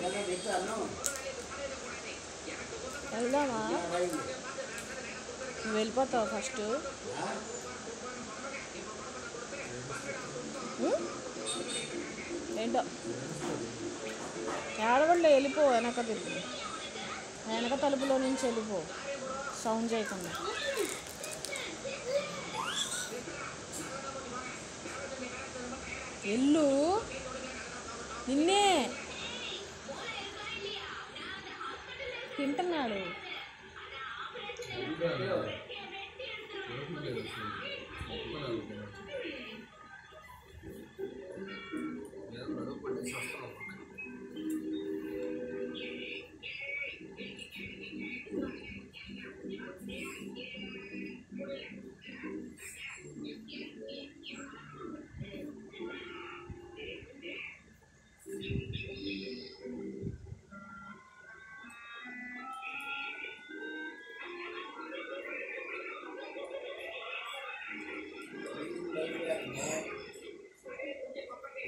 వెళ్దామా నువ్వు వెళ్ళిపోతావు ఫస్ట్ ఉం? ఏంటో ఏడవళ్ళే వెళ్ళిపో వెనక తిరుగు వెనక తలుపులో నుంచి వెళ్ళిపో సౌండ్ చేయకుండా ఎల్లు నిన్నే తింటున్నాడు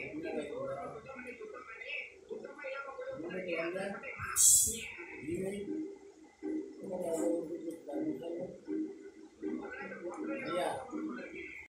Ini